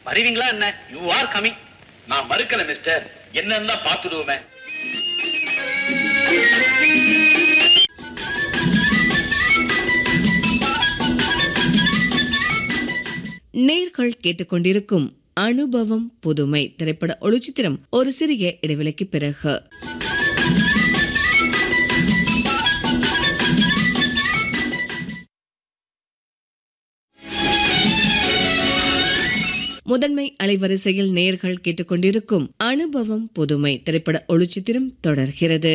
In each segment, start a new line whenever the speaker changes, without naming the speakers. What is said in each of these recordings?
வருவீங்களா என்ன you are coming
நான் மறுக்கல மிஸ்டர் என்னன்னு தான் பார்த்துடுவோமே
நேர்கள் கேட்டுக்கொண்டிருக்கும் அனுபவம் புதுமை திரைப்பட ஒளிச்சித்திரம் ஒரு சிறிய இடைவெளிக்கு பிறகு முதன்மை அலைவரிசையில் நேர்கள் கேட்டுக்கொண்டிருக்கும் அனுபவம் புதுமை திரைப்பட ஒளிச்சித்திரம் தொடர்கிறது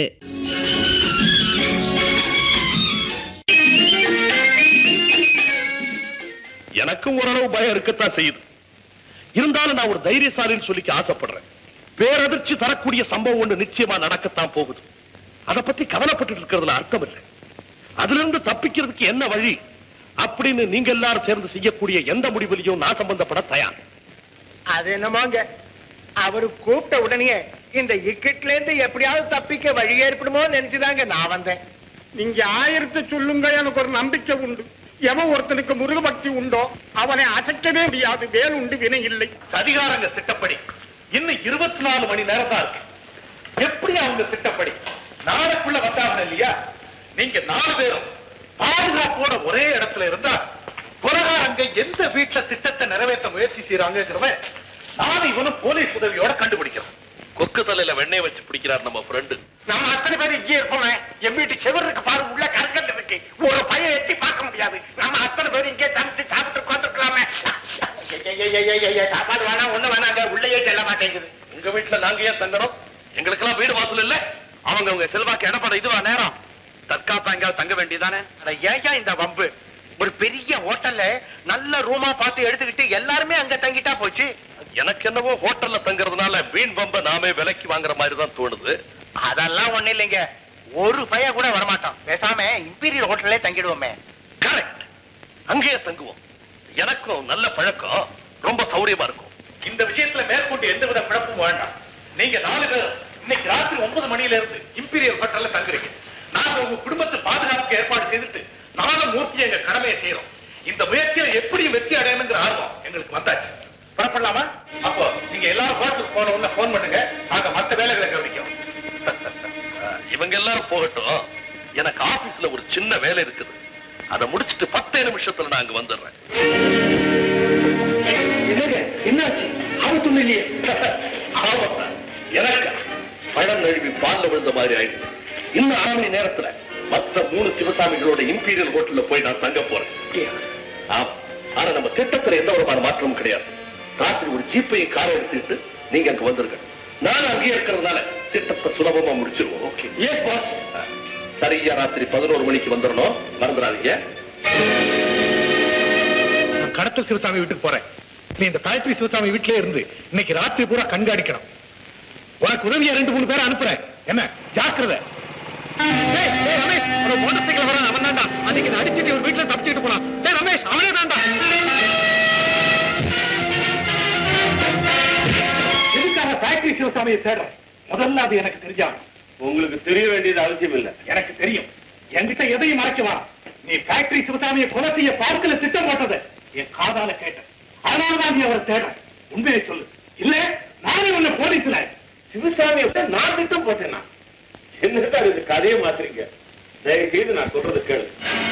எனக்கும் ஓரளவு பயம் இருக்கத்தான் செய்யுது இருந்தாலும் நான் ஒரு தைரியசாலின்னு சொல்லிக்க ஆசைப்படுறேன் பேரதிர்ச்சி தரக்கூடிய சம்பவம் ஒன்று நிச்சயமா நடக்கத்தான் போகுது அதை பத்தி கவலைப்பட்டு இருக்கிறதுல அர்த்தம் இல்லை அதுல இருந்து தப்பிக்கிறதுக்கு என்ன வழி அப்படின்னு நீங்க எல்லாரும் சேர்ந்து செய்யக்கூடிய எந்த முடிவிலையும் நான் சம்பந்தப்பட தயார்
அது என்னமோங்க அவரு கூப்பிட்ட உடனே இந்த இக்கட்ல இருந்து எப்படியாவது தப்பிக்க வழி ஏற்படுமோ நினைச்சுதாங்க நான் வந்தேன் நீங்க ஆயிரத்தை சொல்லுங்க எனக்கு ஒரு நம்பிக்கை உண்டு எவன் ஒருத்தனுக்கு முருக பக்தி உண்டோ அவனை அசைக்கவே முடியாது வேல் உண்டு வினை இல்லை
அதிகாரங்க திட்டப்படி இன்னும் இருபத்தி நாலு மணி நேரம் தான் இருக்கு எப்படி அவங்க திட்டப்படி நாளைக்குள்ள வந்தாங்க இல்லையா நீங்க நாலு பேரும் பாதுகாப்போட ஒரே இடத்துல இருந்தா குலகாரங்க எந்த வீட்டுல திட்டத்தை நிறைவேற்ற முயற்சி செய்யறாங்கிறவ நானும் இவனும் போலீஸ் உதவியோட கண்டுபிடிக்கிறோம் கொக்கு தலையில வெண்ணெய் வச்சு பிடிக்கிறார் நம்ம ஃப்ரெண்டு
நம்ம அத்தனை பேர் இங்கே இருப்போமே என் வீட்டு செவருக்கு பாரு உள்ள கற்கல் இருக்கு ஒரு பையன் எட்டி பார்க்க முடியாது நம்ம அத்தனை பேர் இங்கே சமைச்சு சாப்பிட்டு உட்காந்துருக்கலாமே சாப்பாடு வேணாம் ஒண்ணு வேணாங்க உள்ளேயே செல்ல மாட்டேங்குது
உங்க வீட்டுல நாங்க ஏன் தங்கணும் எங்களுக்கெல்லாம் வீடு வாசல் இல்ல அவங்க உங்க செல்வாக்கு இடப்பட இதுவா நேரம் தற்காப்பா எங்கேயாவது தங்க வேண்டியதானே
அட ஏன்யா இந்த வம்பு ஒரு பெரிய ஹோட்டல்ல நல்ல ரூமா பார்த்து எடுத்துக்கிட்டு எல்லாருமே அங்க தங்கிட்டா போச்சு
எனக்கு என்னவோ ஹோட்டல்ல தங்குறதுனால வீண் பம்ப நாமே விலைக்கு வாங்குற மாதிரி தான் தோணுது
அதெல்லாம் ஒண்ணு இல்லைங்க ஒரு பைய கூட வரமாட்டோம் பேசாம இம்பீரியல் ஹோட்டல்லே தங்கிடுவோமே
கரெக்ட் அங்கேயே தங்குவோம் எனக்கும் நல்ல பழக்கம் ரொம்ப சௌரியமா இருக்கும் இந்த விஷயத்துல மேற்கொண்டு எந்தவித குழப்பமும் வேண்டாம் நீங்க நாலு பேர் இன்னைக்கு ராத்திரி ஒன்பது மணியில இருந்து இம்பீரியல் ஹோட்டல்ல தங்குறீங்க நாங்க உங்க குடும்பத்தை பாதுகாப்புக்கு ஏற்பாடு செய்துட்டு நானும் மூர்த்தி எங்க கடமையை செய்யறோம் இந்த முயற்சியில எப்படி வெற்றி அடையணுங்கிற ஆர்வம் எங்களுக்கு வந்தாச்சு புறப்படலாமா அப்போ நீங்க எல்லாரும் ஹோட்டலுக்கு போன உடனே போன் பண்ணுங்க நாங்க மத்த வேலைகளை கவனிக்கிறோம் இவங்க எல்லாரும் போகட்டும் எனக்கு ஆபீஸ்ல ஒரு சின்ன வேலை இருக்குது அதை முடிச்சிட்டு பத்தே நிமிஷத்துல நான் அங்க வந்துடுறேன் என்னங்க என்னாச்சு ஆபத்து இல்லையே ஆபத்தா எனக்கு பழம் நழுவி பால்ல விழுந்த மாதிரி ஆயிடுச்சு இன்னும் அரை மணி நேரத்துல மத்த மூணு சிவசாமிகளோட இம்பீரியல் ஹோட்டல்ல போய் நான் தங்க போறேன் ஆமா ஆனா நம்ம திட்டத்துல எந்த விதமான மாற்றமும் கிடையாது ராத்திரி ஒரு ஜீப்பையும் காரை எடுத்துக்கிட்டு நீங்க அங்க வந்துருங்க நான் அங்கேயே இருக்கிறதுனால திட்டத்தை சுலபமா முடிச்சிருவோம் ஓகே ஏன் பாஸ் சரியா ராத்திரி பதினோரு மணிக்கு வந்துடணும் மறந்துடாதீங்க
நான் கடத்தல் சிவசாமி வீட்டுக்கு போறேன் நீ இந்த ஃபேக்டரி சிவசாமி வீட்டிலே இருந்து இன்னைக்கு ராத்திரி பூரா கண்காணிக்கணும் உனக்கு உதவியா ரெண்டு மூணு பேரை அனுப்புறேன் என்ன ஜாக்கிரதை டேய், டேய், ரமேஷ், ஒரு மோட்டார் சைக்கிள் வரான் அவன் தான்டா அன்னைக்கு நான் அடிச்சுட்டு ஒரு வீட்டுல தப்பிச்சுட்டு போனான் டேய் ரமேஷ் அவனே தான்டா
எதுக்காக ஃபேக்டரி சிவசாமியை தேடுறேன் முதல்ல அது எனக்கு தெரிஞ்சாகணும் உங்களுக்கு தெரிய வேண்டியது அவசியம் இல்ல எனக்கு தெரியும் என்கிட்ட எதையும் மறைக்கவா நீ ஃபேக்டரி சிவசாமியை கொலை செய்ய பார்க்கல திட்டம் போட்டது என் காதால கேட்டேன் அதனாலதான் நீ அவரை தேடுற உண்மையை சொல்லு இல்ல நானே உன்னை போலீஸ்ல சிவசாமியை விட நான் திட்டம் போட்டேனா என்னதான் இது கதையை மாத்துறீங்க தயவு செய்து நான் சொல்றது கேளு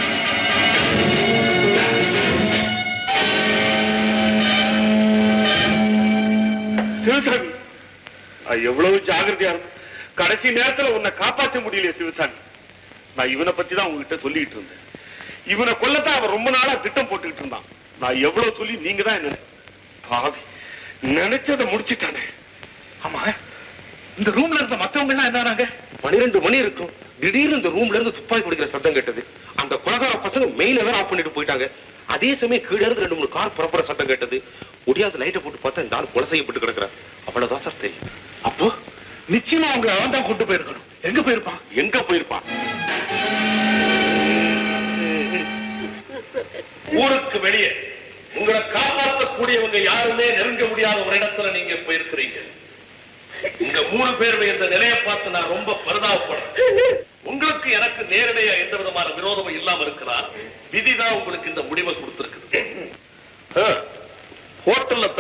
சிவசாமி நான் எவ்வளவு ஜாகிரதையா இருக்கும் கடைசி நேரத்துல உன்னை காப்பாற்ற முடியல சிவசாமி நான் இவனை பத்தி தான் உங்ககிட்ட சொல்லிட்டு இருந்தேன் இவனை கொல்லத்தான் அவன் ரொம்ப நாளா திட்டம் போட்டுக்கிட்டு இருந்தான் நான் எவ்வளவு சொல்லி நீங்க தான் என்ன பாவி நினைச்சதை முடிச்சிட்டானே
ஆமா இந்த ரூம்ல இருந்த மத்தவங்க எல்லாம் என்னறாங்க
பனிரெண்டு மணி இருக்கும் திடீர்னு இந்த ரூம்ல இருந்து துப்பாக்கி குடிக்கிற சத்தம் கேட்டது அந்த கொலகார பசங்க மெயில வேற ஆஃப் பண்ணிட்டு போயிட்டாங்க அதே சமயம் கீழே இருந்து ரெண்டு மூணு கார் புறப்புற சத்தம் கேட்டது முடியாத லைட்டை போட்டு பார்த்தா இந்த ஆள் கொலை செய்யப்பட்டு கிடக்குறார் அவ்வளவுதான் சார் தெரியும்
அப்போ நிச்சயமா அவங்க அவன் தான் கொண்டு போயிருக்கணும் எங்க போயிருப்பான்
எங்க போயிருப்பான் ஊருக்கு வெளியே உங்களை காப்பாற்றக்கூடியவங்க யாருமே நெருங்க முடியாத ஒரு இடத்துல நீங்க போயிருக்கிறீங்க இங்க மூணு பேருடைய இந்த நிலையை பார்த்து நான் ரொம்ப பரிதாபப்படுறேன் உங்களுக்கு எனக்கு நேரடியா எந்த விதமான விரோதமும் இல்லாம இருக்கலாம் விதிதான் உங்களுக்கு இந்த முடிவை கொடுத்திருக்குது ஹோட்டல்ல